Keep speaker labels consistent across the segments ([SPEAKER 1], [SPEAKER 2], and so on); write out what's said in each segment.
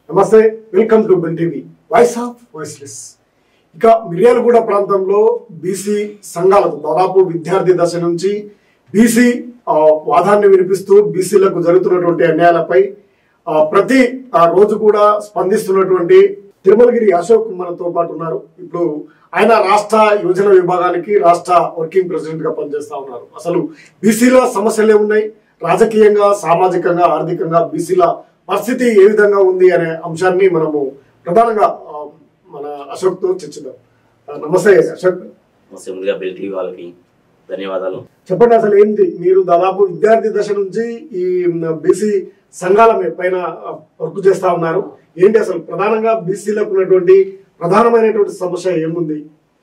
[SPEAKER 1] నమస్తే welcome to bill TV voice of voiceless ఇక మిర్యాలగూడ ప్రాంతంలో బీసీ సంఘాలకు దాదాపు విద్యార్థి దశ నుంచి బీసీ వాదాన్ని వినిపిస్తూ బీసీలకు జరుగుతున్నటువంటి అన్యాయాలపై ఆ, ప్రతి ఆ, రోజు కూడా స్పందిస్తున్నటువంటి తిరుమలగిరి అశోక్ మనతో పాటు ఉన్నారు ఇప్పుడు ఆయన రాష్ట్ర యువజన విభాగానికి రాష్ట్ర వర్కింగ్ ప్రెసిడెంట్ గా పనిచేస్తా ఉన్నారు అసలు బీసీల సమస్యలే ఉన్నాయి రాజకీయంగా సామాజికంగా ఆర్థికంగా బీసీల పరిస్థితి ఏ విధంగా ఉంది అనే అంశాన్ని మనము ప్రధానంగా ఆ, మన అశోక్ తో చర్చిద్దాం ఆ, నమస్తే అశోక్
[SPEAKER 2] నమస్తే ముందుగా బిల్ టీవీ వాళ్ళకి ధన్యవాదాలు
[SPEAKER 1] చెప్పండి అసలు ఏంటి మీరు దాదాపు విద్యార్థి దశ నుంచి ఈ బీసీ సంఘాల మీ- పైన వర్క్ చేస్తా ఉన్నారు ఏంటి అసలు ప్రధానంగా బీసీలకు ఉన్నటువంటి ప్రధానమైనటువంటి సమస్య ఏముంది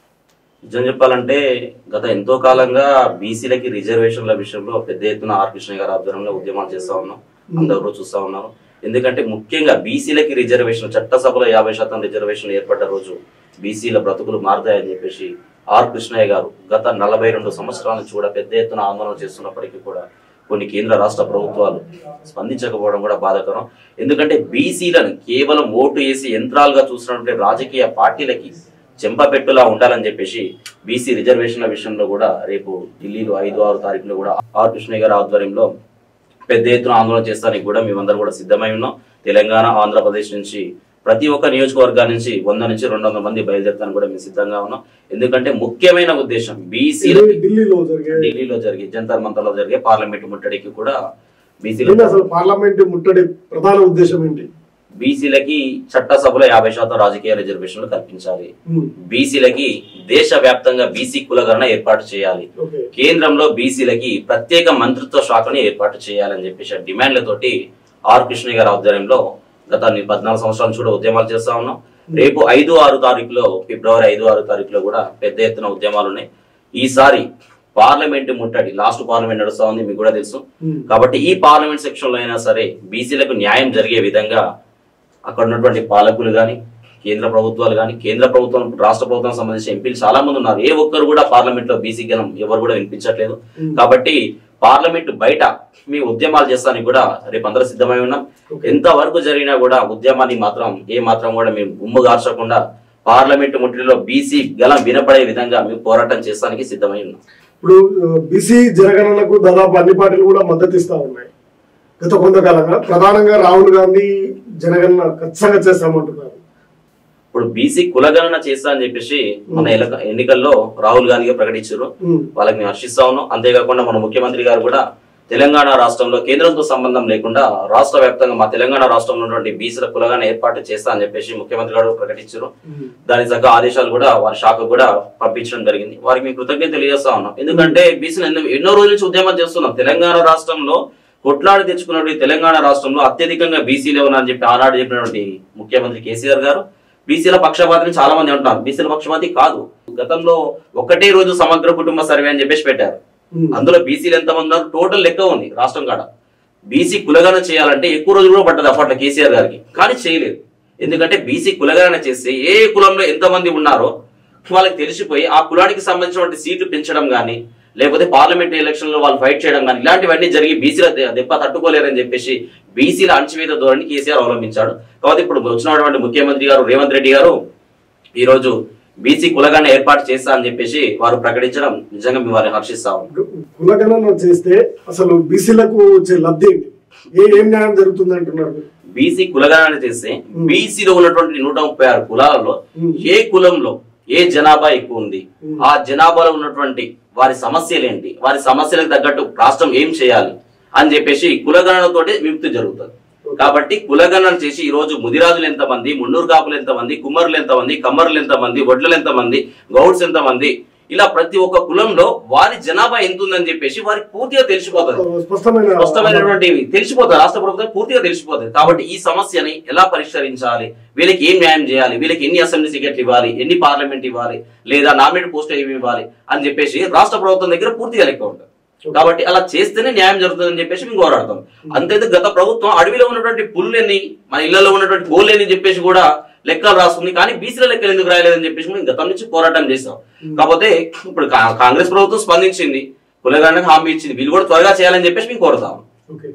[SPEAKER 2] నిజం చెప్పాలంటే గత ఎంతో కాలంగా బీసీలకి రిజర్వేషన్ల విషయంలో పెద్ద ఎత్తున ఆర్ కృష్ణ గారి ఆధ్వర్యంలో ఉద్యమాలు చేస్తా ఉన్నాం అందరూ చూస్తా ఉన్నారు ఎందుకంటే ముఖ్యంగా బీసీలకి రిజర్వేషన్ చట్టసభలో యాభై శాతం రిజర్వేషన్ ఏర్పడ్డ రోజు బీసీల బ్రతుకులు మారుతాయని చెప్పేసి ఆర్ కృష్ణయ్య గారు గత నలభై రెండు సంవత్సరాల నుంచి కూడా పెద్ద ఎత్తున ఆందోళన చేస్తున్నప్పటికీ కూడా కొన్ని కేంద్ర రాష్ట్ర ప్రభుత్వాలు స్పందించకపోవడం కూడా బాధాకరం ఎందుకంటే బీసీలను కేవలం ఓటు వేసి యంత్రాలుగా చూసినటువంటి రాజకీయ పార్టీలకి చెంపపెట్టులా ఉండాలని చెప్పేసి బీసీ రిజర్వేషన్ల విషయంలో కూడా రేపు ఢిల్లీలో ఐదు ఆరు తారీఖులో కూడా ఆర్ కృష్ణయ్య గారి ఆధ్వర్యంలో పెద్ద ఎత్తున ఆందోళన చేస్తానికి కూడా మేమందరం కూడా సిద్ధమై ఉన్నాం తెలంగాణ ఆంధ్రప్రదేశ్ నుంచి ప్రతి ఒక్క నియోజకవర్గాల నుంచి వంద నుంచి రెండు వందల మంది బయలుదేరతానికి కూడా మేము సిద్ధంగా ఉన్నాం ఎందుకంటే ముఖ్యమైన ఉద్దేశం బీసీలు
[SPEAKER 1] ఇది ఢిల్లీలో జరిగే
[SPEAKER 2] ఢిల్లీలో జరిగే జంతర్ మంతర్లో జరిగే పార్లమెంట్ ముట్టడికి కూడా
[SPEAKER 1] ఏంటి
[SPEAKER 2] బీసీలు
[SPEAKER 1] అసలు పార్లమెంట్ ముట్టడి ప్రధాన ఉద్దేశం ఏంటి
[SPEAKER 2] బీసీలకి చట్టసభలో యాభై శాతం రాజకీయ రిజర్వేషన్లు కల్పించాలి
[SPEAKER 1] ఉమ్,
[SPEAKER 2] బీసీలకి దేశ వ్యాప్తంగా బీసీ కులగణన ఏర్పాటు చేయాలి
[SPEAKER 1] ఓకే
[SPEAKER 2] కేంద్రంలో బీసీలకి ప్రత్యేక మంత్రిత్వ శాఖను ఏర్పాటు చేయాలని చెప్పేసి ఆ డిమాండ్లతోటి ఆర్ కృష్ణ గారి ఆధ్వర్యంలో గత ని- పద్నాలుగు సంవత్సరాల నుంచి కూడా ఉద్యమాలు చేస్తా ఉన్నాం రేపు ఐదు ఆరు తారీఖులో ఫిబ్రవరి ఐదు ఆరు తారీఖులో కూడా పెద్ద ఎత్తున ఉద్యమాలు ఉన్నాయి ఈసారి పార్లమెంట్ ముట్టడి లాస్ట్ పార్లమెంట్ నడుస్తా ఉంది మీకు కూడా తెలుసు
[SPEAKER 1] ఉమ్,
[SPEAKER 2] కాబట్టి ఈ పార్లమెంట్ సెక్షన్ లో అయినా సరే బీసీలకు న్యాయం జరిగే విధంగా అక్కడ ఉన్నటువంటి పాలకులు గాని కేంద్ర ప్రభుత్వాలు గాని కేంద్ర ప్రభుత్వం రాష్ట్ర ప్రభుత్వం సంబంధించిన ఎంపీలు చాలా మంది ఉన్నారు ఏ ఒక్కరు కూడా పార్లమెంట్ లో బీసీ గణం ఎవరు కూడా వినిపించట్లేదు
[SPEAKER 1] ఉమ్.
[SPEAKER 2] కాబట్టి పార్లమెంట్ బయట మీ ఉద్యమాలు చేస్తానికి కూడా రేపు అందరూ సిద్ధమై ఉన్నాం
[SPEAKER 1] ఓకే.
[SPEAKER 2] ఎంత వరకు జరిగినా కూడా ఉద్యమాన్ని మాత్రం ఏ మాత్రం కూడా మేము గుమ్ము గార్చకుండా పార్లమెంట్ ముట్టిలో బీసీ గలం వినపడే విధంగా మేము పోరాటం చేస్తానికి సిద్ధమై ఉన్నాం
[SPEAKER 1] ఇప్పుడు బీసీ జనగణనకు దాదాపు అన్ని పార్టీలు కూడా మద్దతు ఇస్తా ఉన్నాయి గత కొంతకాలంగా ప్రధానంగా రాహుల్ గాంధీ జనగణన ఖచ్చితంగా చేస్తామంటున్నారు
[SPEAKER 2] ఇప్పుడు బీసీ కులగణన చేస్తా అని చెప్పేసి మన ఎలక- ఎన్నికల్లో రాహుల్ గాంధీ గారు ప్రకటించారు
[SPEAKER 1] ఉమ్,
[SPEAKER 2] వాళ్ళకి మేము హర్షిస్తా ఉన్నాం అంతేకాకుండా మన ముఖ్యమంత్రి గారు కూడా తెలంగాణ రాష్ట్రంలో కేంద్రంతో సంబంధం లేకుండా రాష్ట్ర వ్యాప్తంగా మా తెలంగాణ రాష్ట్రంలో ఉన్నటువంటి బీసీల కులగణన ఏర్పాటు చేస్తా అని చెప్పేసి ముఖ్యమంత్రి గారు ప్రకటించారు
[SPEAKER 1] ఉమ్.
[SPEAKER 2] దానికి తగ్గ ఆదేశాలు కూడా వారి శాఖకు కూడా పంపించడం జరిగింది వారికి మేము కృతజ్ఞత తెలియజేస్తా ఉన్నాం ఎందుకంటే బీసీలు ఎన్నో ఎన్నో రోజుల నుంచి ఉద్యమం చేస్తున్నాం తెలంగాణ రాష్ట్రంలో కొట్లాడి తెచ్చుకున్నటువంటి తెలంగాణ రాష్ట్రంలో అత్యధికంగా బీసీలు ఉన్నారని చెప్పి ఆనాడు చెప్పినటువంటి ముఖ్యమంత్రి కేసీఆర్ గారు బీసీల పక్షపాతిని చాలా మంది అంటున్నారు బీసీల పక్షపాతి కాదు గతంలో ఒకటే రోజు సమగ్ర కుటుంబ సర్వే అని చెప్పేసి పెట్టారు
[SPEAKER 1] ఉమ్.
[SPEAKER 2] అందులో బీసీలు ఎంతమంది ఉన్నారు టోటల్ లెక్క ఉంది రాష్ట్రం కాడ బీసీ కులగణన చేయాలంటే ఎక్కువ రోజులు కూడా పట్టదు అప్పట్లో కేసీఆర్ గారికి కానీ చేయలేదు ఎందుకంటే బీసీ కులగణన చేస్తే ఏ కులంలో ఎంతమంది ఉన్నారో వాళ్ళకి తెలిసిపోయి ఆ కులానికి సంబంధించినటువంటి సీట్లు పెంచడం కానీ లేకపోతే పార్లమెంట్ ఎలక్షన్ లో వాళ్ళు ఫైట్ చేయడం కానీ ఇలాంటివన్నీ జరిగి బీసీల దె- దెబ్బ తట్టుకోలేరని చెప్పేసి బీసీల అణచివేత ధోరణి కేసీఆర్ అవలంబించాడు కాబట్టి ఇప్పుడు వచ్చినటువంటి ముఖ్యమంత్రి గారు రేవంత్ రెడ్డి గారు ఈ రోజు బీసీ కులగణన ఏర్పాటు చేస్తా అని చెప్పేసి వారు ప్రకటించడం నిజంగా మేము వారిని హర్షిస్తా ఉన్నాం
[SPEAKER 1] కులగణన చేస్తే అసలు బీసీలకు వచ్చే లబ్ధి ఏంటి ఏ ఏం న్యాయం జరుగుతుంది అంటున్నారు మీరు?
[SPEAKER 2] బీసీ కులగణన చేస్తే బీసీలో ఉన్నటువంటి నూట ముప్పై ఆరు కులాలలో
[SPEAKER 1] ఉమ్.
[SPEAKER 2] ఏ కులంలో ఏ జనాభా ఎక్కువ ఉంది
[SPEAKER 1] ఉమ్.
[SPEAKER 2] ఆ జనాభాలో ఉన్నటువంటి వారి సమస్యలు ఏంటి వారి సమస్యలకు తగ్గట్టు రాష్ట్రం ఏం చేయాలి అని చెప్పేసి కులగణనతోటి విముక్తి జరుగుతుంది కాబట్టి కులగణన చేసి ఈ రోజు ముదిరాజులు ఎంతమంది మున్నూరు కాపులు ఎంతమంది కుమ్మరులు ఎంతమంది కమ్మరులు ఎంతమంది వడ్లు ఎంతమంది గౌడ్స్ ఎంతమంది ఇలా ప్రతి ఒక్క కులంలో వారి జనాభా ఎంత ఉందని చెప్పేసి వారికి పూర్తిగా తెలిసిపోతుంది
[SPEAKER 1] స్పష్టమైన
[SPEAKER 2] స్పష్టమైనటువంటి తెలిసిపోతుంది రాష్ట్ర ప్రభుత్వం పూర్తిగా తెలిసిపోతుంది కాబట్టి ఈ సమస్యని ఎలా పరిష్కరించాలి వీళ్ళకి ఏం న్యాయం చేయాలి వీళ్ళకి ఎన్ని అసెంబ్లీ టికెట్లు ఇవ్వాలి ఎన్ని పార్లమెంట్ ఇవ్వాలి లేదా నామినేట్ పోస్ట్ ఏమి ఇవ్వాలి అని చెప్పేసి రాష్ట్ర ప్రభుత్వం దగ్గర పూర్తిగా లెక్క ఉంటుంది కాబట్టి అలా చేస్తేనే న్యాయం జరుగుతుందని చెప్పేసి మేము పోరాడతాం అంతేతే గత ప్రభుత్వం అడవిలో ఉన్నటువంటి పుల్లెన్ని మన ఇళ్లలో ఉన్నటువంటి కోళ్ళని చెప్పేసి కూడా లెక్కలు రాసుకుంది కానీ బీసీల లెక్కలు ఎందుకు రాయలేదని చెప్పేసి మేము గతం నుంచి పోరాటం చేస్తాం కాకపోతే ఇప్పుడు కా- కాంగ్రెస్ ప్రభుత్వం స్పందించింది కులగణకు హామీ ఇచ్చింది వీళ్ళు కూడా త్వరగా చేయాలని చెప్పేసి మేము కోరుతాం
[SPEAKER 1] ఓకే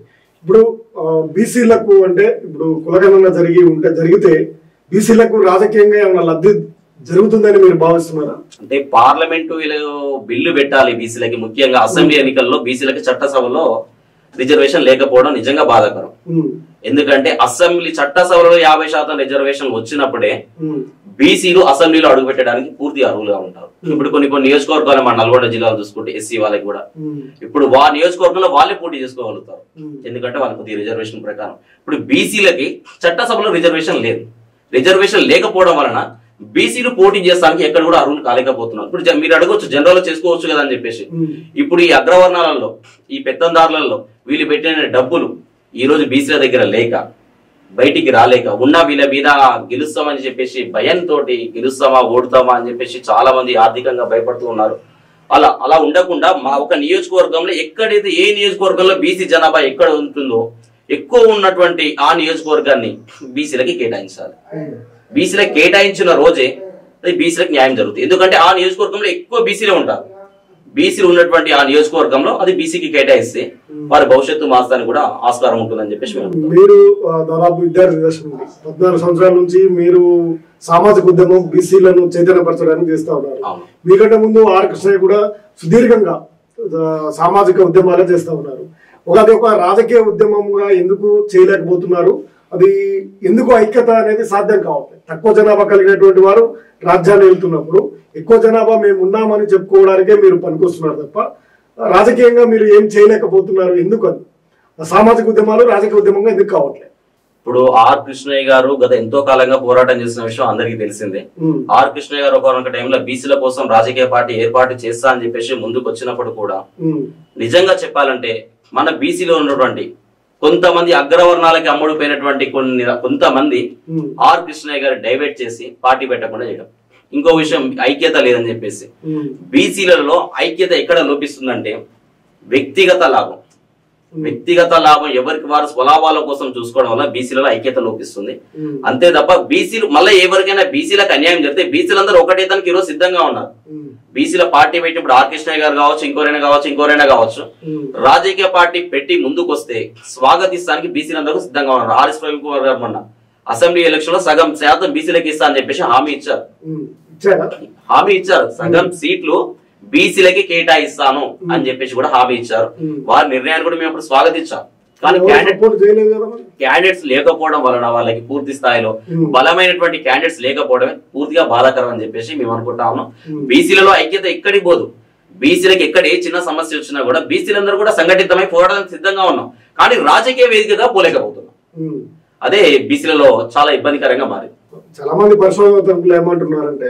[SPEAKER 1] ఇప్పుడు బీసీలకు అంటే ఇప్పుడు కులగణన జరిగి ఉంటే జరిగితే బీసీలకు రాజకీయంగా ఏమైనా లబ్ధి జరుగుతుందని మీరు భావిస్తున్నారా
[SPEAKER 2] అంటే పార్లమెంటు బిల్లు పెట్టాలి బీసీలకి ముఖ్యంగా అసెంబ్లీ ఎన్నికల్లో బీసీలకి చట్టసభలో రిజర్వేషన్ లేకపోవడం నిజంగా బాధాకరం
[SPEAKER 1] ఉమ్,
[SPEAKER 2] ఎందుకంటే అసెంబ్లీ చట్టసభలో యాభై శాతం రిజర్వేషన్ వచ్చినప్పుడే
[SPEAKER 1] ఉమ్,
[SPEAKER 2] బీసీలు అసెంబ్లీలో అడుగు పెట్టడానికి పూర్తి అర్హులుగా ఉంటారు ఇప్పుడు కొన్ని కొన్ని నియోజకవర్గాలు మన నల్గొండ జిల్లాలో చూసుకుంటే ఎస్సీ వాళ్ళకి కూడా
[SPEAKER 1] ఉమ్,
[SPEAKER 2] ఇప్పుడు వా నియోజకవర్గంలో వాళ్ళే పోటీ చేసుకోగలుగుతారు
[SPEAKER 1] ఉమ్,
[SPEAKER 2] ఎందుకంటే వాళ్ళకి కొద్దిగా రిజర్వేషన్ ప్రకారం ఇప్పుడు బీసీలకి చట్టసభలో రిజర్వేషన్ లేదు రిజర్వేషన్ లేకపోవడం వలన బీసీలు పోటీ చేస్తానికి ఎక్కడ కూడా అర్హులు కాలేకపోతున్నారు ఇప్పుడు జ- మీరు అడగొచ్చు జనరల్ చేసుకోవచ్చు కదా అని చెప్పేసి
[SPEAKER 1] ఉమ్,
[SPEAKER 2] ఇప్పుడు ఈ అగ్రవర్ణాలలో ఈ పెత్తందారులలో వీళ్ళు పెట్టిన డబ్బులు ఈ రోజు బీసీల దగ్గర లేక బయటికి రాలేక ఉన్న వీళ్ళ మీద గెలుస్తామని చెప్పేసి భయంతో గెలుస్తామా ఓడుతామా అని చెప్పేసి చాలా మంది ఆర్థికంగా భయపడుతూ ఉన్నారు అలా అలా ఉండకుండా మా ఒక నియోజకవర్గంలో ఎక్కడైతే ఏ నియోజకవర్గంలో బీసీ జనాభా ఎక్కడ ఉంటుందో ఎక్కువ ఉన్నటువంటి ఆ నియోజకవర్గాన్ని బీసీలకి కేటాయించాలి
[SPEAKER 1] ఉమ్,
[SPEAKER 2] బీసీలకు కేటాయించిన రోజే అది బీసీలకు న్యాయం జరుగుతుంది ఎందుకంటే ఆ నియోజకవర్గంలో ఎక్కువ బీసీలే ఉంటారు బీసీలు ఉన్నటువంటి ఆ నియోజకవర్గంలో అది బీసీకి కేటాయిస్తే వారి భవిష్యత్తు మార్చడానికి కూడా ఆస్కారం ఉంటుందని చెప్పేసి మేము అనుకుంటాం.
[SPEAKER 1] మీరు ఆ, దాదాపు విద్యార్థి దశ నుండి పద్నాలుగు సంవత్సరాల నుంచి మీరు సామాజిక ఉద్యమం బీసీలను చైతన్యపరచడానికి చేస్తా ఉన్నారు
[SPEAKER 2] అవును
[SPEAKER 1] మీకంటే ముందు ఆర్ కృష్ణయ్య కూడా సుదీర్ఘంగా ఆ, సామాజిక ఉద్యమాలే చేస్తా ఉన్నారు ఒక అది ఒక రాజకీయ ఉద్యమంగా ఎందుకు చేయలేకపోతున్నారు అది ఎందుకు ఐక్యత అనేది సాధ్యం కావట్లేదు తక్కువ జనాభా కలిగినటువంటి వారు రాజ్యాన్ని వెళ్తున్నప్పుడు ఎక్కువ జనాభా మేము ఉన్నామని చెప్పుకోవడానికే మీరు పనికొస్తున్నారు తప్ప రాజకీయంగా మీరు ఏం చేయలేకపోతున్నారు ఎందుకు అని సామాజిక ఉద్యమాలు రాజకీయ ఉద్యమంగా ఎందుకు కావట్లేదు
[SPEAKER 2] ఇప్పుడు ఆర్ కృష్ణయ్య గారు గత ఎంతో కాలంగా పోరాటం చేసిన విషయం అందరికీ తెలిసిందే
[SPEAKER 1] ఉమ్,
[SPEAKER 2] ఆర్ కృష్ణయ్య గారు ఒక టైంలో బీసీల కోసం రాజకీయ పార్టీ ఏర్పాటు చేస్తా అని చెప్పేసి ముందుకు వచ్చినప్పుడు కూడా
[SPEAKER 1] ఉమ్,
[SPEAKER 2] నిజంగా చెప్పాలంటే మన బీసీలో ఉన్నటువంటి కొంతమంది అగ్రవర్ణాలకి అమ్ముడుపోయినటువంటి కొన్ని కొంతమంది
[SPEAKER 1] ఉమ్,
[SPEAKER 2] ఆర్ కృష్ణయ్య గారు డైవర్ట్ చేసి పార్టీ పెట్టకుండా చేయడం ఇంకో విషయం ఐక్యత లేదని చెప్పేసి
[SPEAKER 1] ఉమ్,
[SPEAKER 2] బీసీలలో ఐక్యత ఎక్కడ లోపిస్తుందంటే వ్యక్తిగత లాభం వ్యక్తిగత లాభం ఎవరికి వారు స్వలాభాల కోసం చూసుకోవడం వల్ల బీసీలలో ఐక్యత లోపిస్తుంది
[SPEAKER 1] ఉమ్,
[SPEAKER 2] అంతే తప్ప బీసీలు మళ్ళీ ఎవరికైనా బీసీలకు అన్యాయం జరిగితే బీసీలందరూ ఒకటే తనకి ఈరోజు సిద్ధంగా ఉన్నారు
[SPEAKER 1] ఉమ్,
[SPEAKER 2] బీసీల పార్టీ పెట్టి ఇప్పుడు ఆర్ కృష్ణయ్య గారు కావచ్చు ఇంకోరైనా కావచ్చు ఇంకోరైనా కావచ్చు
[SPEAKER 1] ఉమ్,
[SPEAKER 2] రాజకీయ పార్టీ పెట్టి ముందుకు వస్తే స్వాగతిస్తానికి బీసీలందరూ సిద్ధంగా ఉన్నారు ఆర్ఎస్ ప్రవీణ్ కుమార్ గారు మొన్న అసెంబ్లీ ఎలక్షన్ లో సగం శాతం బీసీలకు ఇస్తా అని చెప్పేసి హామీ ఇచ్చారు
[SPEAKER 1] ఉమ్, ఇచ్చారా
[SPEAKER 2] హామీ ఇచ్చారు సగం సీట్లు బీసీలకి కేటాయిస్తాను అని చెప్పేసి కూడా హామీ ఇచ్చారు
[SPEAKER 1] ఉమ్.
[SPEAKER 2] వారి నిర్ణయాన్ని కూడా మేము అప్పుడు స్వాగతించాం కానీ
[SPEAKER 1] ఎవరు
[SPEAKER 2] క్యాండిడేట్
[SPEAKER 1] సపోర్ట్ చేయలేదు కదా మరి
[SPEAKER 2] క్యాండిడేట్స్ లేకపోవడం వలన వాళ్ళకి పూర్తి స్థాయిలో
[SPEAKER 1] Hmm.
[SPEAKER 2] బలమైనటువంటి క్యాండిడేట్స్ లేకపోవడమే పూర్తిగా బాధాకరం అని చెప్పేసి మేము అనుకుంటా ఉన్నాం
[SPEAKER 1] Hmm.
[SPEAKER 2] బీసీలలో ఐక్యత ఎక్కడికి పోదు బీసీలకు ఎక్కడ ఏ చిన్న సమస్య వచ్చినా కూడా బీసీలందరూ కూడా సంఘటితమై పోరాడడానికి సిద్ధంగా ఉన్నాం కానీ రాజకీయ వేదికగా పోలేకపోతున్నాం
[SPEAKER 1] ఉమ్.
[SPEAKER 2] అదే బీసీలలో చాలా ఇబ్బందికరంగా మారింది
[SPEAKER 1] చాలా మంది పరిశోధకులు ఏమంటున్నారంటే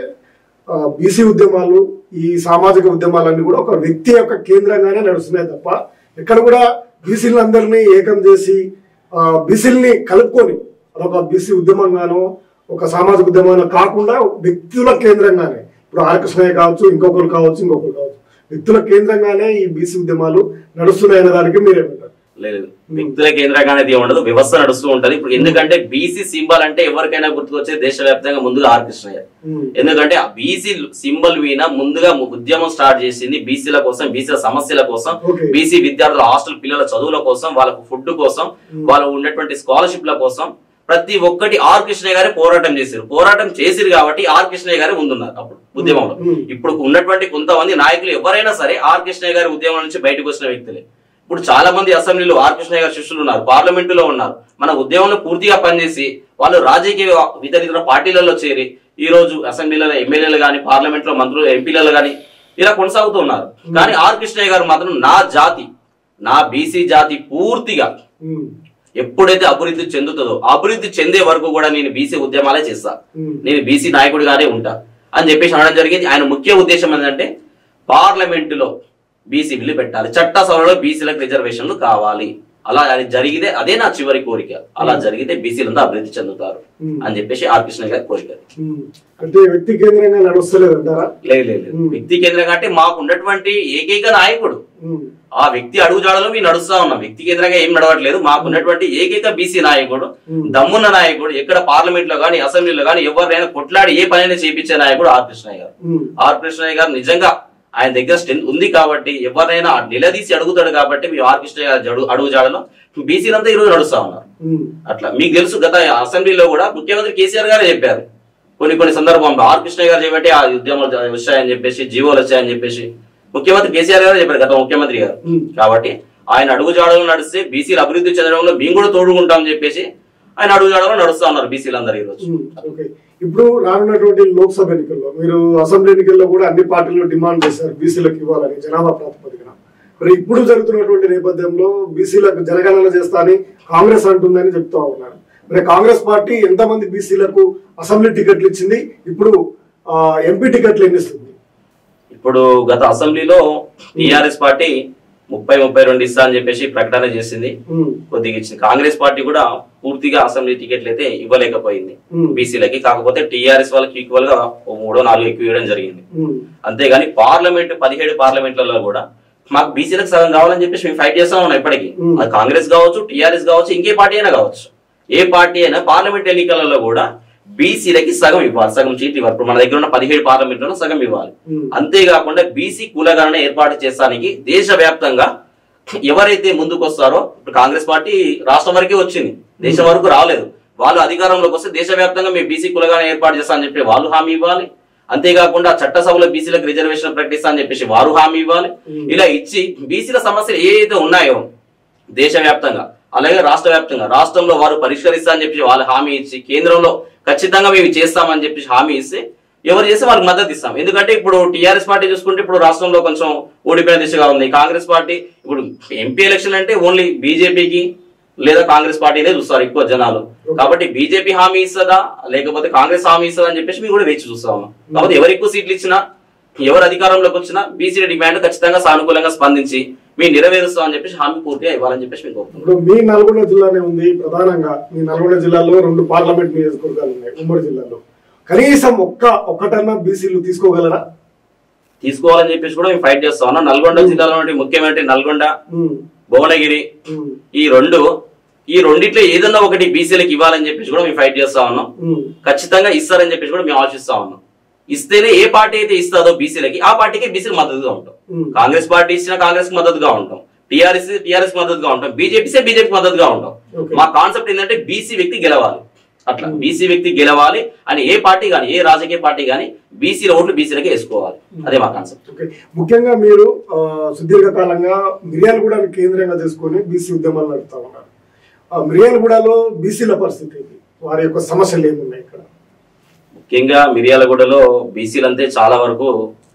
[SPEAKER 1] బీసీ ఉద్యమాలు ఈ సామాజిక ఉద్యమాలన్నీ కూడా ఒక వ్యక్తి యొక్క కేంద్రంగానే నడుస్తున్నాయి తప్ప ఎక్కడ కూడా బీసీలందరినీ ఏకం చేసి బీసీలని కలుపుకొని అదొక బీసీ ఉద్యమంగానో ఒక సామాజిక ఉద్యమంగానో కాకుండా వ్యక్తుల కేంద్రంగానే ఇప్పుడు ఆర్ కృష్ణయ్య కావచ్చు ఇంకొకరు కావచ్చు ఇంకొకరు కావచ్చు వ్యక్తుల కేంద్రంగానే ఈ బీసీ ఉద్యమాలు నడుస్తున్నాయనే దానికి మీరేమంటారు
[SPEAKER 2] లేదు వ్యక్తుల కేంద్రంగానే ఇది ఉండదు వ్యవస్థ నడుస్తూ ఉంటది ఇప్పుడు ఎందుకంటే బీసీ సింబల్ అంటే ఎవరికైనా గుర్తుకొచ్చే దేశవ్యాప్తంగా ముందుగా ఆర్ కృష్ణయ్య
[SPEAKER 1] ఉమ్,
[SPEAKER 2] ఎందుకంటే ఆ బీసీ సింబల్ మీద ముందుగా ఉద్యమం స్టార్ట్ చేసింది బీసీల కోసం బీసీల సమస్యల కోసం
[SPEAKER 1] Okay.
[SPEAKER 2] బీసీ విద్యార్థుల హాస్టల్ పిల్లల చదువుల కోసం వాళ్ళకు ఫుడ్ కోసం వాళ్ళు ఉన్నటువంటి స్కాలర్షిప్ల కోసం ప్రతి ఒక్కటి ఆర్ కృష్ణయ్య గారే పోరాటం చేశారు పోరాటం చేసిరు కాబట్టి ఆర్ కృష్ణయ్య గారే ముందున్నారు అప్పుడు ఉద్యమంలో
[SPEAKER 1] Hmm.
[SPEAKER 2] ఇప్పుడు ఉన్నటువంటి కొంతమంది నాయకులు ఎవరైనా సరే ఆర్ కృష్ణయ్య గారి ఉద్యమం నుంచి బయటకు వచ్చిన వ్యక్తులే ఇప్పుడు చాలా మంది అసెంబ్లీలో ఆర్ కృష్ణయ్య గారి శిష్యులు ఉన్నారు పార్లమెంటులో ఉన్నారు మన ఉద్యమంలో పూర్తిగా పనిచేసి వాళ్ళు రాజకీయ ఇతర ఇతర పార్టీలలో చేరి ఈ రోజు అసెంబ్లీలలో ఎమ్మెల్యేలు కానీ పార్లమెంట్ లో మంత్రులు ఎంపీలలో కానీ ఇలా కొనసాగుతూ ఉన్నారు కానీ ఆర్ కృష్ణయ్య గారు మాత్రం నా జాతి నా బీసీ జాతి పూర్తిగా
[SPEAKER 1] ఉమ్,
[SPEAKER 2] ఎప్పుడైతే అభివృద్ధి చెందుతుందో అభివృద్ధి చెందే వరకు కూడా నేను బీసీ ఉద్యమాలే చేస్తా
[SPEAKER 1] ఉమ్,
[SPEAKER 2] నేను బీసీ నాయకుడిగానే ఉంటా అని చెప్పేసి అనడం జరిగింది ఆయన ముఖ్య ఉద్దేశం ఏంటంటే పార్లమెంటులో బీసీ బిల్లు పెట్టాలి చట్టసభలో బీసీలకు రిజర్వేషన్లు కావాలి అలా అది జరిగితే అదే నా చివరి కోరిక అలా జరిగితే బీసీలంతా అభివృద్ధి చెందుతారు
[SPEAKER 1] ఉమ్,
[SPEAKER 2] అని చెప్పేసి ఆర్ కృష్ణ గారి కోరిక అది.
[SPEAKER 1] ఉమ్. అంటే వ్యక్తి కేంద్రంగా నడుస్తలేదు అంటారా
[SPEAKER 2] లేదు లేదు లేదు.
[SPEAKER 1] ఉమ్.
[SPEAKER 2] వ్యక్తి కేంద్రంగా అంటే మాకు ఉన్నటువంటి ఏకైక నాయకుడు
[SPEAKER 1] ఉమ్,
[SPEAKER 2] ఆ వ్యక్తి అడుగుజాడలో మేము నడుస్తా ఉన్నాం వ్యక్తి కేంద్రంగా ఏం నడవట్లేదు మాకు ఉన్నటువంటి ఏకైక బీసీ నాయకుడు
[SPEAKER 1] ఉమ్.
[SPEAKER 2] దమ్మున్న నాయకుడు ఎక్కడ పార్లమెంట్ లో గానీ అసెంబ్లీలో గానీ ఎవరినైనా కొట్లాడి ఏ పనైనా చేపించే నాయకుడు ఆర్ కృష్ణయ్య గారు
[SPEAKER 1] ఉమ్,
[SPEAKER 2] ఆర్ కృష్ణయ్య గారు నిజంగా ఆయన దగ్గర స్ట్రెంత్ ఉంది కాబట్టి ఎవరినైనా నిలదీసి అడుగుతాడు కాబట్టి మేము ఆర్ కృష్ణయ్య గారి అడుగు అడుగుజాడలో బీసీలంతా ఈరోజు నడుస్తా ఉన్నారు
[SPEAKER 1] ఉమ్,
[SPEAKER 2] అట్లా మీకు తెలుసు గత అసెంబ్లీలో కూడా ముఖ్యమంత్రి కేసీఆర్ గారే చెప్పారు కొన్ని కొన్ని సందర్భంలో ఆర్ కృష్ణ గారు చెప్పబట్టి ఆ ఉద్యమాలు వచ్చాయని చెప్పేసి జీవోలు వచ్చాయని చెప్పేసి ముఖ్యమంత్రి కేసీఆర్ గారే చెప్పారు గత ముఖ్యమంత్రి గారు
[SPEAKER 1] ఉమ్.
[SPEAKER 2] కాబట్టి ఆయన అడుగు జాడలు నడిస్తే బీసీలు అభివృద్ధి చెందడంలో మేము కూడా తోడుకుంటామని చెప్పేసి ఆయన అడుగు జాడలో నడుస్తా ఉన్నారు బీసీలు అందరు ఈరోజు
[SPEAKER 1] ఉమ్, ఓకే ఇప్పుడు రానున్నటువంటి లోక్సభ ఎన్నికల్లో మీరు అసెంబ్లీ ఎన్నికల్లో కూడా అన్ని పార్టీలు డిమాండ్ చేశారు బీసీలకు ఇవ్వాలని జనాభా ప్రాతిపదికన మరి ఇప్పుడు జరుగుతున్నటువంటి నేపథ్యంలో బీసీలకు జనగణన చేస్తా అని కాంగ్రెస్ అంటుందని చెప్తా ఉన్నారు మరి కాంగ్రెస్ పార్టీ ఎంతమంది బీసీలకు అసెంబ్లీ టికెట్లు ఇచ్చింది ఇప్పుడు ఆ, ఎంపీ టికెట్లు ఎన్ని ఇస్తుంది
[SPEAKER 2] ఇప్పుడు గత అసెంబ్లీలో టీఆర్ఎస్ పార్టీ ముప్పై ముప్పై రెండు ఇస్తా అని చెప్పేసి ప్రకటన చేసింది
[SPEAKER 1] ఉమ్,
[SPEAKER 2] కొద్దిగా ఇచ్చింది కాంగ్రెస్ పార్టీ కూడా పూర్తిగా అసెంబ్లీ టికెట్లు అయితే ఇవ్వలేకపోయింది
[SPEAKER 1] ఉమ్,
[SPEAKER 2] బీసీలకి కాకపోతే టీఆర్ఎస్ వాళ్ళకి ఈక్వల్ గా ఓ మూడో నాలుగు ఎక్కువ ఇవ్వడం జరిగింది
[SPEAKER 1] ఉమ్,
[SPEAKER 2] అంతేగాని పార్లమెంట్ పదిహేడు పార్లమెంట్లలో కూడా మాకు బీసీలకు సగం కావాలని చెప్పేసి మేము ఫైట్ చేస్తా ఉన్నాం ఇప్పటికీ
[SPEAKER 1] Hmm.
[SPEAKER 2] అది కాంగ్రెస్ కావచ్చు టీఆర్ఎస్ కావచ్చు ఇంకే పార్టీ అయినా కావచ్చు ఏ పార్టీ అయినా పార్లమెంట్ ఎన్నికలలో కూడా బీసీలకి సగం ఇవ్వాలి సగం సీట్లు ఇవ్వాలి ఇప్పుడు మన దగ్గర ఉన్న పదిహేడు పార్లమెంట్లలో సగం ఇవ్వాలి
[SPEAKER 1] ఉమ్,
[SPEAKER 2] అంతేకాకుండా బీసీ కులగణన ఏర్పాటు చేస్తానికి దేశవ్యాప్తంగా ఎవరైతే ముందుకు వస్తారో ఇప్పుడు కాంగ్రెస్ పార్టీ రాష్ట్రం వరకే వచ్చింది దేశం వరకు రాలేదు వాళ్ళు అధికారంలోకి వస్తే దేశవ్యాప్తంగా మేము బీసీ కులగణన ఏర్పాటు చేస్తా అని చెప్పి వాళ్ళు హామీ ఇవ్వాలి అంతేకాకుండా చట్టసభలో బీసీలకు రిజర్వేషన్ ప్రకటిస్తా అని చెప్పేసి వారు హామీ ఇవ్వాలి ఇలా ఇచ్చి బీసీల సమస్యలు ఏవైతే ఉన్నాయో దేశవ్యాప్తంగా అలాగే రాష్ట్ర వ్యాప్తంగా రాష్ట్రంలో వారు పరిష్కరిస్తా అని చెప్పి వాళ్ళు హామీ ఇచ్చి కేంద్రంలో ఖచ్చితంగా మేము చేస్తామని చెప్పి హామీ ఇస్తే ఎవరు చేస్తే వాళ్ళకి మద్దతు ఇస్తాం ఎందుకంటే ఇప్పుడు టీఆర్ఎస్ పార్టీ చూసుకుంటే ఇప్పుడు రాష్ట్రంలో కొంచెం ఓడిపోయిన దిశగా ఉంది కాంగ్రెస్ పార్టీ ఇప్పుడు ఎంపీ ఎలక్షన్ అంటే ఓన్లీ బీజేపీకి లేదా కాంగ్రెస్ పార్టీనే చూస్తారు ఎక్కువ జనాలు కాబట్టి బీజేపీ హామీ ఇస్తుందా లేకపోతే కాంగ్రెస్ హామీ ఇస్తుందా అని చెప్పేసి మేము కూడా వేచి చూస్తాము కాబట్టి ఎవరు ఎక్కువ సీట్లు ఇచ్చినా ఎవరు అధికారంలోకి వచ్చినా బీసీ డిమాండ్ ఖచ్చితంగా సానుకూలంగా స్పందించి మేము నెరవేరుస్తాం అని చెప్పేసి హామీ పూర్తిగా ఇవ్వాలని చెప్పేసి మేము కోరుతున్నాం
[SPEAKER 1] ఇప్పుడు మీ నల్గొండ జిల్లానే ఉంది ప్రధానంగా మీ నల్గొండ జిల్లాలో రెండు పార్లమెంట్ నియోజకవర్గాలు ఉన్నాయి ఉమ్మడి జిల్లాలో కనీసం ఒక్క ఒక్కటన్నా బీసీలు తీసుకోగలరా
[SPEAKER 2] తీసుకోవాలని చెప్పేసి కూడా మేము ఫైట్ చేస్తా ఉన్నాం నల్గొండ జిల్లాలో నుండి ముఖ్యమంత్రి నల్గొండ
[SPEAKER 1] ఉమ్,
[SPEAKER 2] భువనగిరి
[SPEAKER 1] ఉమ్,
[SPEAKER 2] ఈ రెండు ఈ రెండిట్లో ఏదన్నా ఒకటి బీసీలకు ఇవ్వాలని చెప్పేసి కూడా మేము ఫైట్ చేస్తా ఉన్నాం
[SPEAKER 1] ఉమ్,
[SPEAKER 2] ఖచ్చితంగా ఇస్తారని చెప్పేసి కూడా మేము ఆశిస్తా ఉన్నాం ఇస్తేనే ఏ పార్టీ అయితే ఇస్తాదో బీసీలకి ఆ పార్టీకి బీసీలు మద్దతుగా ఉంటాం
[SPEAKER 1] ఉమ్,
[SPEAKER 2] కాంగ్రెస్ పార్టీ ఇచ్చిన కాంగ్రెస్ కి మద్దతుగా ఉంటాం టీఆర్ఎస్ టీఆర్ఎస్ మద్దతుగా ఉంటాం బీజేపీ బీజేపీ మద్దతుగా ఉంటాం
[SPEAKER 1] Okay.
[SPEAKER 2] మా కాన్సెప్ట్ ఏంటంటే బీసీ వ్యక్తి గెలవాలి అట్లా బీసీ వ్యక్తి గెలవాలి అని ఏ పార్టీ కానీ ఏ రాజకీయ పార్టీ కానీ బీసీల ఓట్లు బీసీలకే వేసుకోవాలి అదే మా కాన్సెప్ట్
[SPEAKER 1] ఓకే ముఖ్యంగా మీరు ఆ, సుదీర్ఘకాలంగా మిర్యాలగూడ కేంద్రంగా చేసుకొని బీసీ ఉద్యమాలు నడుపుతా ఉన్నారు ఆ, మిర్యాలగూడలో బీసీల పరిస్థితి ఏంటి వారి యొక్క సమస్యలు ఏమున్నాయి ఇక్కడ
[SPEAKER 2] ముఖ్యంగా మిర్యాలగూడలో బీసీలంతే చాలా వరకు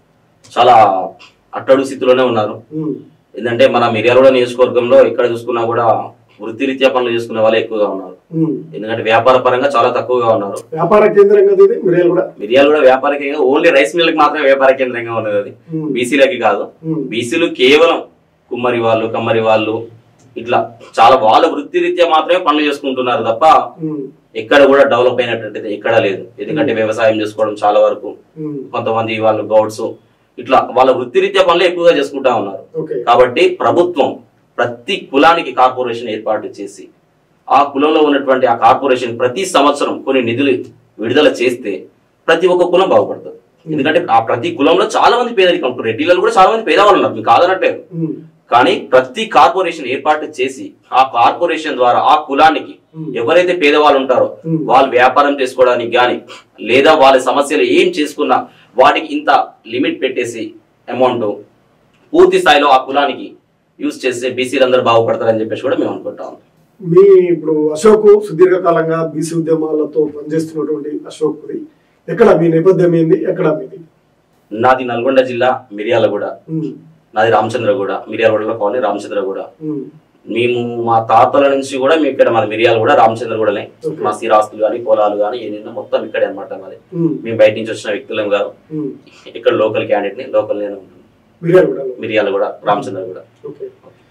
[SPEAKER 2] చాలా అట్టడుగు స్థితిలోనే ఉన్నారు
[SPEAKER 1] ఉమ్,
[SPEAKER 2] ఏంటంటే మన మిర్యాలగూడ నియోజకవర్గంలో ఎక్కడ చూసుకున్నా కూడా వృత్తిరీత్యా పనులు చేసుకునే వాళ్ళే ఎక్కువగా ఉన్నారు
[SPEAKER 1] ఉమ్.
[SPEAKER 2] ఎందుకంటే వ్యాపార పరంగా చాలా తక్కువగా ఉన్నారు
[SPEAKER 1] వ్యాపార కేంద్రం కదా ఇది మిర్యాలగూడ
[SPEAKER 2] మిర్యాలగూడ వ్యాపార కేంద్రం ఓన్లీ రైస్ మిల్కి మాత్రమే వ్యాపార కేంద్రంగా ఉన్నది అది
[SPEAKER 1] ఉమ్,
[SPEAKER 2] బీసీలకి కాదు
[SPEAKER 1] ఉమ్,
[SPEAKER 2] బీసీలు కేవలం కుమ్మరి వాళ్ళు కమ్మరి వాళ్ళు ఇట్లా చాలా వాళ్ళ వృత్తిరీత్యా మాత్రమే పనులు చేసుకుంటున్నారు తప్ప
[SPEAKER 1] ఉమ్,
[SPEAKER 2] ఎక్కడ కూడా డెవలప్ అయినటువంటిది ఎక్కడా లేదు ఎందుకంటే వ్యవసాయం చేసుకోవడం చాలా వరకు
[SPEAKER 1] ఉమ్,
[SPEAKER 2] కొంతమంది వాళ్ళు గౌడ్స్ ఇట్లా వాళ్ళ వృత్తిరీత్యా పనులు ఎక్కువగా చేసుకుంటా ఉన్నారు
[SPEAKER 1] ఓకే
[SPEAKER 2] కాబట్టి ప్రభుత్వం ప్రతి కులానికి కార్పొరేషన్ ఏర్పాటు చేసి ఆ కులంలో ఉన్నటువంటి ఆ కార్పొరేషన్ ప్రతి సంవత్సరం కొన్ని నిధులు విడుదల చేస్తే ప్రతి ఒక్క కులం బాగుపడుతుంది ఎందుకంటే ఆ ప్రతి కులంలో చాలా మంది పేదరికం ఉంటారు రెడ్డిలలో కూడా చాలా మంది పేదవాళ్ళు ఉన్నారు మీకు కాదనట్లేదు
[SPEAKER 1] ఉమ్,
[SPEAKER 2] కానీ ప్రతి కార్పొరేషన్ ఏర్పాటు చేసి ఆ కార్పొరేషన్ ద్వారా ఆ కులానికి
[SPEAKER 1] Hmm.
[SPEAKER 2] ఎవరైతే పేదవాళ్ళు ఉంటారో
[SPEAKER 1] Hmm.
[SPEAKER 2] వాళ్ళు వ్యాపారం చేసుకోవడానికి గాని లేదా వాళ్ళ సమస్యలు ఏం చేసుకున్నా వాటికి ఇంత లిమిట్ పెట్టేసి అమౌంట్ పూర్తి స్థాయిలో ఆ కులానికి యూజ్ చేస్తే బీసీలు అందరూ బాగుపడతారని చెప్పేసి కూడా మేము అనుకుంటాం
[SPEAKER 1] మీ ఇప్పుడు అశోక్ సుదీర్ఘకాలంగా బీసీ ఉద్యమాలతో పనిచేస్తున్నటువంటి అశోక్ది ఎక్కడ మీ నేపథ్యం ఏంది ఎక్కడ మీది
[SPEAKER 2] నాది నల్గొండ జిల్లా మిర్యాలగూడ
[SPEAKER 1] ఉమ్,
[SPEAKER 2] నాది రామచంద్రగూడ మిర్యాలగూడలో కాలనీ రామచంద్రగూడ
[SPEAKER 1] ఉమ్,
[SPEAKER 2] మేము మా తాతల నుంచి కూడా మేము ఇక్కడ మన మిర్యాల కూడా రామచంద్రగూడనే
[SPEAKER 1] Okay.
[SPEAKER 2] మా స్థిరాస్తులు కానీ పొలాలు కానీ ఏదైనా మొత్తం ఇక్కడే అనమాట మాది
[SPEAKER 1] ఉమ్,
[SPEAKER 2] మేము బయట నుంచి వచ్చిన వ్యక్తులం కాదు
[SPEAKER 1] ఉమ్.
[SPEAKER 2] ఇక్కడ లోకల్ క్యాండిడేట్ ని లోకల్ నేను
[SPEAKER 1] మిర్యాలగూడలో
[SPEAKER 2] మిర్యాల కూడా రామచంద్ర కూడా
[SPEAKER 1] ఓకే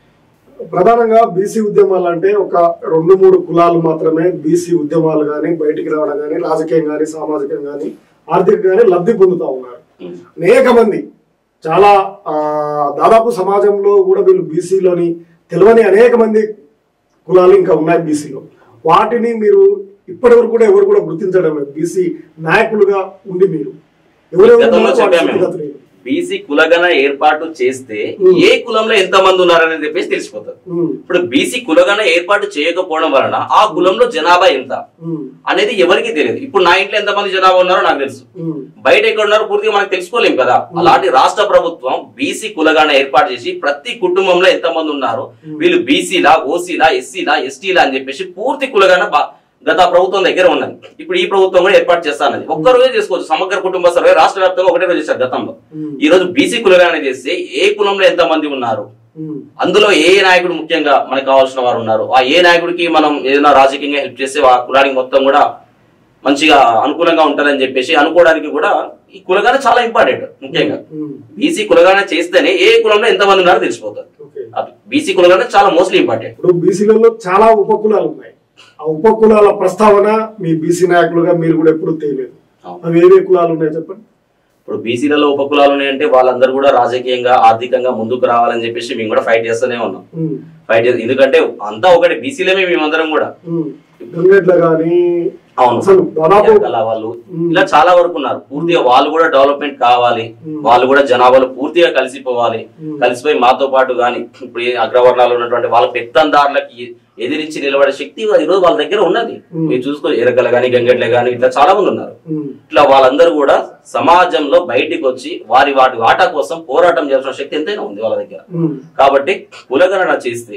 [SPEAKER 1] ప్రధానంగా బీసీ ఉద్యమాలు అంటే ఒక రెండు మూడు కులాలు మాత్రమే బీసీ ఉద్యమాలు కానీ బయటికి రావడం కానీ రాజకీయం కానీ సామాజికం కానీ ఆర్థికంగా కానీ లబ్ధి పొందుతా ఉన్నారు అనేక మంది చాలా ఆ, దాదాపు సమాజంలో కూడా వీళ్ళు బీసీలోని తెలియని అనేక మంది కులాలు ఇంకా ఉన్నాయి బీసీలో వాటిని మీరు ఇప్పటివరకు కూడా ఎవరు కూడా గుర్తించడం లేదు బీసీ నాయకులుగా ఉండి మీరు ఎవరెవరు
[SPEAKER 2] గతంలో
[SPEAKER 1] ఉన్నారు? వాటి
[SPEAKER 2] చెప్పాము మేము.
[SPEAKER 1] స్థితిగతులు ఏంటి?
[SPEAKER 2] బీసీ కులగణ ఏర్పాటు చేస్తే
[SPEAKER 1] Hmm.
[SPEAKER 2] ఏ కులంలో ఎంత మంది ఉన్నారని చెప్పేసి తెలిసిపోతుంది
[SPEAKER 1] ఉమ్,
[SPEAKER 2] ఇప్పుడు బీసీ కులగణ ఏర్పాటు చేయకపోవడం వలన ఆ కులంలో జనాభా ఎంత
[SPEAKER 1] ఉమ్,
[SPEAKER 2] అనేది ఎవరికి తెలియదు ఇప్పుడు నా ఇంట్లో ఎంత మంది జనాభా ఉన్నారో నాకు తెలుసు
[SPEAKER 1] ఉమ్,
[SPEAKER 2] బయట ఎక్కడ ఉన్నారో పూర్తిగా మనకు తెలుసుకోలేం కదా అలాంటి రాష్ట్ర ప్రభుత్వం బీసీ కులగాన ఏర్పాటు చేసి ప్రతి కుటుంబంలో ఎంత మంది ఉన్నారు వీళ్ళు బీసీలా ఓసీలా ఎస్సీలా ఎస్టీలా అని చెప్పేసి పూర్తి కులగాన బా- గత ప్రభుత్వం దగ్గర ఉన్నది ఇప్పుడు ఈ ప్రభుత్వం కూడా ఏర్పాటు చేస్తానది ఒక్క రోజే చేసుకోవచ్చు సమగ్ర కుటుంబ సర్వే రాష్ట్ర వ్యాప్తంగా ఒకటే రోజు చేశారు గతంలో
[SPEAKER 1] ఉమ్,
[SPEAKER 2] ఈ రోజు బీసీ కులగాన చేస్తే ఏ కులంలో ఎంత మంది ఉన్నారు
[SPEAKER 1] ఉమ్,
[SPEAKER 2] అందులో ఏ నాయకుడు ముఖ్యంగా మనకు కావాల్సిన వారు ఉన్నారు ఆ ఏ నాయకుడికి మనం ఏదైనా రాజకీయంగా హెల్ప్ చేస్తే ఆ కులానికి మొత్తం కూడా మంచిగా అనుకూలంగా ఉంటారని చెప్పేసి అనుకోవడానికి కూడా ఈ కులగానే చాలా ఇంపార్టెంట్ ముఖ్యంగా
[SPEAKER 1] ఉమ్,
[SPEAKER 2] బీసీ కులగానే చేస్తేనే ఏ కులంలో ఎంత మంది ఉన్నారో తెలిసిపోతుంది
[SPEAKER 1] ఓకే
[SPEAKER 2] అది బీసీ కులగానే చాలా మోస్ట్లీ ఇంపార్టెంట్
[SPEAKER 1] ఇప్పుడు బీసీలలో చాలా ఉపకులాలు ఉన్నాయి ఆ ఉపకులాల ప్రస్తావన మీ బీసీ నాయకులుగా మీరు కూడా ఎప్పుడు తెలియలేదు
[SPEAKER 2] అవును.
[SPEAKER 1] అవి ఏవే కులాలు ఉన్నాయి చెప్పండి
[SPEAKER 2] ఇప్పుడు బీసీలలో ఉపకులాలు ఉన్నాయంటే వాళ్ళందరూ కూడా రాజకీయంగా ఆర్థికంగా ముందుకు రావాలని చెప్పేసి మేము కూడా ఫైట్ చేస్తూనే ఉన్నాం
[SPEAKER 1] ఉమ్,
[SPEAKER 2] ఫైట్ చేస్తాం ఎందుకంటే అంతా ఒకటి బీసీలమే మేమందరం కూడా
[SPEAKER 1] ఉమ్, గంగెడ్ల గాని
[SPEAKER 2] అవును
[SPEAKER 1] అసలు దాదాపు
[SPEAKER 2] ఎరకల వాళ్ళు
[SPEAKER 1] ఉమ్.
[SPEAKER 2] ఇలా చాలా వరకు ఉన్నారు పూర్తిగా వాళ్ళు కూడా డెవలప్మెంట్ కావాలి
[SPEAKER 1] ఉమ్.
[SPEAKER 2] వాళ్ళు కూడా జనాభాలో పూర్తిగా కలిసిపోవాలి
[SPEAKER 1] ఉమ్.
[SPEAKER 2] కలిసిపోయి మాతో పాటు గాని ఇప్పుడు ఈ అగ్రవర్ణాలు ఉన్నటువంటి వాళ్ళ పెత్తందారులకి ఎదిరించి నిలబడే శక్తి ఈ రోజు వాళ్ళ దగ్గర ఉన్నది
[SPEAKER 1] ఉమ్.
[SPEAKER 2] మీరు చూసుకో ఎరకలు గాని గంగెట్లే గాని ఇట్లా చాలా మంది ఉన్నారు
[SPEAKER 1] ఉమ్,
[SPEAKER 2] ఇట్లా వాళ్ళందరూ కూడా సమాజంలో బయటికి వచ్చి వారి వాటి వాటా కోసం పోరాటం చేయాల్సిన శక్తి ఎంతైనా ఉంది వాళ్ళ దగ్గర
[SPEAKER 1] ఉమ్,
[SPEAKER 2] కాబట్టి కులగణన చేస్తే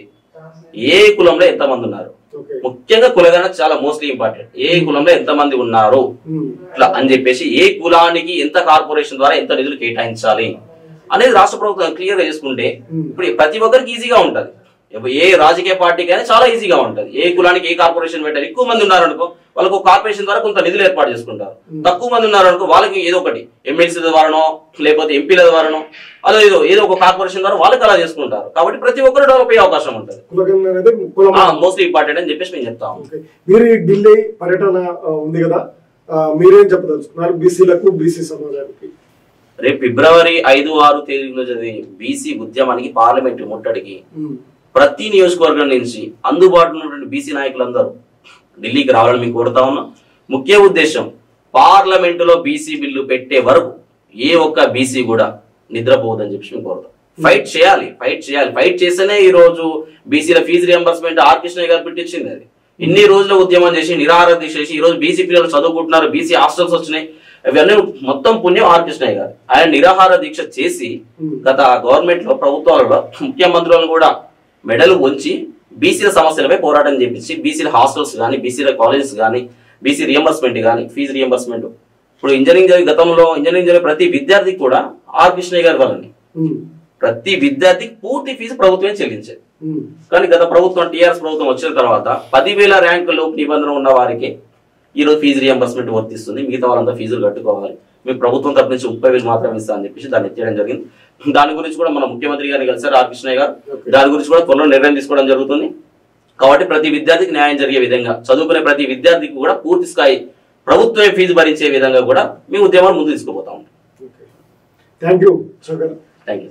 [SPEAKER 2] ఏ కులంలో ఎంత మంది ఉన్నారు
[SPEAKER 1] ఓకే
[SPEAKER 2] ముఖ్యంగా కులగణన చాలా మోస్ట్లీ ఇంపార్టెంట్ ఏ కులంలో ఎంత మంది ఉన్నారు
[SPEAKER 1] ఉమ్,
[SPEAKER 2] ఇట్లా అని చెప్పేసి ఏ కులానికి ఎంత కార్పొరేషన్ ద్వారా ఎంత నిధులు కేటాయించాలి అనేది రాష్ట్ర ప్రభుత్వం క్లియర్ గా చేసుకుంటే
[SPEAKER 1] Hmm.
[SPEAKER 2] ఇప్పుడు ప్రతి ఒక్కరికి ఈజీగా ఉంటది ఇప్పుడు ఏ రాజకీయ పార్టీకి అయినా చాలా ఈజీగా ఉంటది ఏ కులానికి ఏ కార్పొరేషన్ పెట్టాలి ఎక్కువ మంది ఉన్నారు అనుకో వాళ్ళకు కార్పొరేషన్ ద్వారా కొంత నిధులు ఏర్పాటు చేసుకుంటారు తక్కువ మంది ఉన్నారు అనుకో వాళ్ళకి ఏదో ఒకటి ఎమ్మెల్సీ ద్వారానో లేకపోతే ఎంపీల ద్వారానో అదో ఏదో ఏదో ఒక కార్పొరేషన్ ద్వారా వాళ్ళకి అలా చేసుకుంటారు కాబట్టి ప్రతి ఒక్కరు డెవలప్ అయ్యే అవకాశం ఉంటుంది
[SPEAKER 1] కులగణన అనేది కులం
[SPEAKER 2] మోస్ట్లీ ఇంపార్టెంట్ అని చెప్పేసి మేము చెప్తాము
[SPEAKER 1] ఓకే. మీరు ఈ ఢిల్లీ పర్యటన ఆ, ఉంది కదా ఆ, మీరేం చెప్పదలుచుకున్నారు బీసీలకు బీసీ సమాజానికి
[SPEAKER 2] రేపు ఫిబ్రవరి ఐదు ఆరు తేదీలో జరిగే బీసీ ఉద్యమానికి పార్లమెంటు ముట్టడికి
[SPEAKER 1] ఉమ్,
[SPEAKER 2] ప్రతి నియోజకవర్గం నుంచి అందుబాటులో ఉన్నటువంటి బీసీ నాయకులందరూ ఢిల్లీకి రావాలని మేము కోరుతా ఉన్నాం ముఖ్య ఉద్దేశం పార్లమెంటులో బీసీ బిల్లు పెట్టే వరకు ఏ ఒక్క బీసీ కూడా నిద్రపోవద్దని చెప్పి మేము కోరుతాం ఫైట్ చేయాలి ఫైట్ చేయాలి ఫైట్ చేస్తేనే ఈ రోజు బీసీల ఫీజు రియంబర్స్మెంట్ ఆర్ కృష్ణ గారు పెట్టించింది అది ఇన్ని రోజుల ఉద్యమం చేసి నిరాహార దీక్ష చేసి ఈ రోజు బీసీ పిల్లలు చదువుకుంటున్నారు బీసీ హాస్టల్స్ వచ్చినాయి ఇవన్నీ మొత్తం పుణ్యం ఆర్ కృష్ణయ్య గారు ఆయన నిరాహార దీక్ష చేసి గత గవర్నమెంట్ లో ప్రభుత్వాలలో ముఖ్యమంత్రులను కూడా మెడలు ఉంచి బీసీల సమస్యలపై పోరాటం చేపించి బీసీల హాస్టల్స్ కానీ బీసీల కాలేజెస్ కానీ బీసీ రియంబర్స్మెంట్ కానీ ఫీజు రియంబర్స్మెంట్ ఇప్పుడు ఇంజనీరింగ్ జరిగే గతంలో ఇంజనీరింగ్ జరిగే ప్రతి విద్యార్థికి కూడా ఆర్ కృష్ణయ్య గారి వల్లని
[SPEAKER 1] ఉమ్,
[SPEAKER 2] ప్రతి విద్యార్థికి పూర్తి ఫీజు ప్రభుత్వమే చెల్లించేది
[SPEAKER 1] ఉమ్,
[SPEAKER 2] కానీ గత ప్రభుత్వం టీఆర్ఎస్ ప్రభుత్వం వచ్చిన తర్వాత పదివేల ర్యాంకులు నిబంధన ఉన్న వారికి ఈ రోజు ఫీజు రియంబర్స్మెంట్ వర్తిస్తుంది మిగతా వాళ్ళంతా ఫీజులు కట్టుకోవాలి మీకు ప్రభుత్వం తరపు నుంచి ముప్పై వేలు మాత్రమే ఇస్తా అని చెప్పేసి దాన్ని ఎత్తేయడం జరిగింది దాని గురించి కూడా మన ముఖ్యమంత్రి గారిని కలిసారు ఆర్ కృష్ణయ్య గారు దాని గురించి కూడా త్వరలో నిర్ణయం తీసుకోవడం జరుగుతుంది కాబట్టి ప్రతి విద్యార్థికి న్యాయం జరిగే విధంగా చదువుకునే ప్రతి విద్యార్థికి కూడా పూర్తి స్థాయి ప్రభుత్వమే ఫీజు భరించే విధంగా కూడా మేము ఉద్యమాన్ని ముందు తీసుకుపోతా ఉంటాం
[SPEAKER 1] ఓకే థ్యాంక్ యూ అశోక్ గారు
[SPEAKER 2] థ్యాంక్ యూ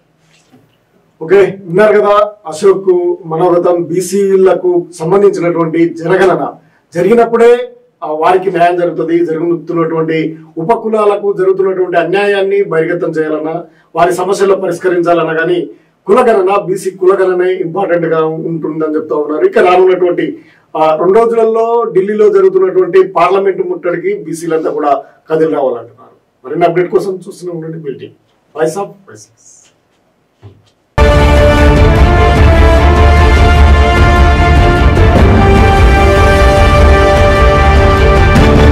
[SPEAKER 1] ఓకే విన్నారు కదా అశోక్ మనోగతం బీసీలకు సంబంధించినటువంటి జనగణన జరిగినప్పుడే ఆ, వారికి న్యాయం జరుగుతుంది జరుగుతున్నటువంటి ఉపకులాలకు జరుగుతున్నటువంటి అన్యాయాన్ని బహిర్గతం చేయాలన్నా వారి సమస్యలు పరిష్కరించాలన్నా కానీ కులగణన బీసీ కులగణనే ఇంపార్టెంట్ గా ఉంటుందని చెప్తా ఉన్నారు ఇక రానున్నటువంటి ఆ, రెండు రోజులలో ఢిల్లీలో జరుగుతున్నటువంటి పార్లమెంటు ముట్టడికి బీసీలంతా కూడా కదిలి రావాలంటున్నారు మరిన్ని అప్డేట్ కోసం చూస్తూనే ఉండండి బిల్డింగ్ వాయిస్ ఆఫ్ వాయిస్